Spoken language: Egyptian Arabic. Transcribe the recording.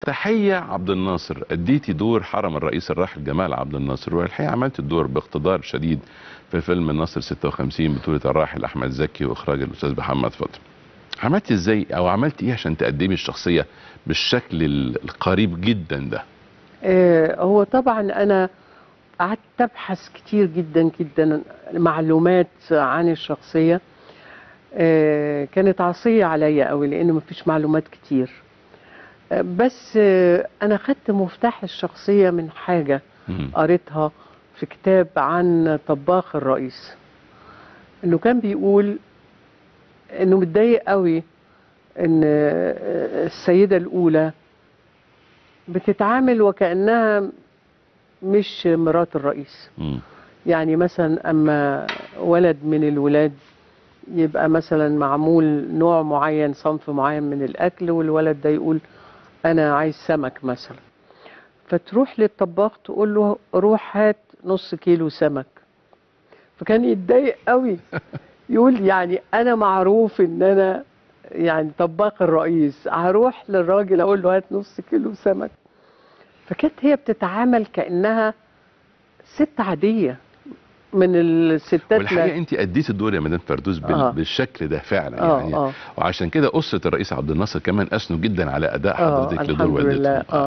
تحية عبد الناصر اديتي دور حرم الرئيس الراحل جمال عبد الناصر والحقيقة عملت الدور باقتدار شديد في فيلم الناصر 56 بطولة الراحل أحمد زكي وإخراج الأستاذ محمد فضل عملتي ازاي او عملتي ايه عشان تقدمي الشخصية بالشكل القريب جدا ده آه، هو طبعا انا قعدت ابحث كتير جدا جدا معلومات عن الشخصيه آه، كانت عصيه عليا قوي لان مفيش معلومات كتير آه، بس آه، انا خدت مفتاح الشخصيه من حاجه مم. قريتها في كتاب عن طباخ الرئيس انه كان بيقول انه متضايق قوي ان آه، السيده الاولى بتتعامل وكانها مش مرات الرئيس مم. يعني مثلا اما ولد من الولاد يبقى مثلا معمول نوع معين صنف معين من الاكل والولد ده يقول انا عايز سمك مثلا فتروح للطباخ تقول له روح هات نص كيلو سمك فكان يتضايق قوي يقول يعني انا معروف ان انا يعني طباخ الرئيس هروح للراجل اقول له هات نص كيلو سمك فكانت هي بتتعامل كانها ست عاديه من الستات والحقيقة انت اديتي الدور يا مدام فردوس بال... آه. بالشكل ده فعلا اه يعني اه وعشان كده أسرة الرئيس عبد الناصر كمان أثنوا جدا على أداء اه حضرتك لدور الحمد لله والدتهم اه